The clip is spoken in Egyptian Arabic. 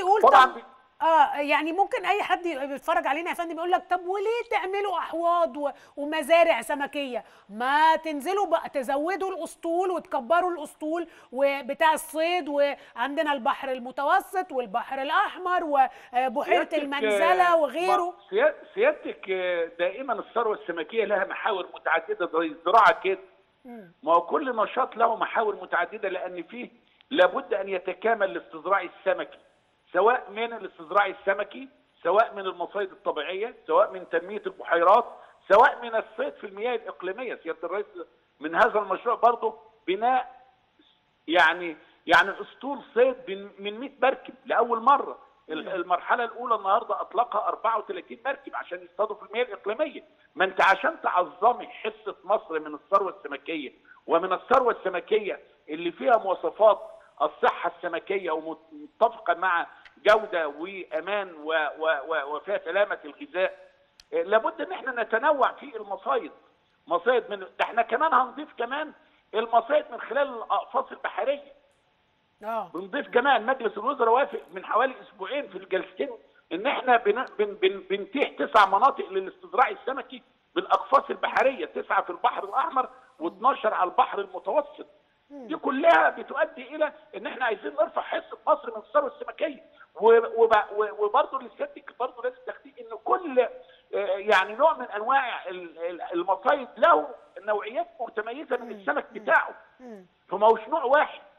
يقول طبعا طب اه يعني ممكن اي حد بيتفرج علينا يا فندم يقول لك طب وليه تعملوا احواض و- ومزارع سمكيه ما تنزلوا بقى تزودوا الاسطول وتكبروا الاسطول وبتاع الصيد وعندنا البحر المتوسط والبحر الاحمر وبحيره سيادتك، المنزله آه، وغيره ما- سيا- سيادتك آه، دائما الثروه السمكيه لها محاور متعدده زي الزراعه كده مم. ما هو كل نشاط له محاور متعدده لان فيه لابد ان يتكامل الاستزراع السمكي سواء من الاستزراع السمكي سواء من المصايد الطبيعيه سواء من تنميه البحيرات سواء من الصيد في المياه الاقليميه سياده الرئيس من هذا المشروع برضه بناء يعني يعني اسطول صيد من- من 100 مركب لاول مره ال- المرحله الاولى النهارده اطلقها 34 مركب عشان يصطادوا في المياه الاقليميه ما انت عشان تعظمي حصه مصر من الثروه السمكيه ومن الثروه السمكيه اللي فيها مواصفات الصحه السمكيه ومتفقه مع جوده وامان و- و- و- وفيها سلامه الغذاء آه، لابد ان احنا نتنوع في المصايد مصايد من ده احنا كمان هنضيف كمان المصايد من خلال الاقفاص البحريه اه بنضيف كمان مجلس الوزراء وافق من حوالي اسبوعين في الجلستين ان احنا بن بن بن بنتيح تسع مناطق للاستزراع السمكي بالاقفاص البحريه تسعه في البحر الاحمر و12 على البحر المتوسط دي كلها بتؤدي الى ان احنا عايزين نرفع حصه مصر من الثروه السمكيه وبرضه لسيادتك برضه لازم تاخديه ان كل آه، يعني نوع من انواع ال- ال- المصايد له نوعيات متميزه من السمك بتاعه مم. فما هوش نوع واحد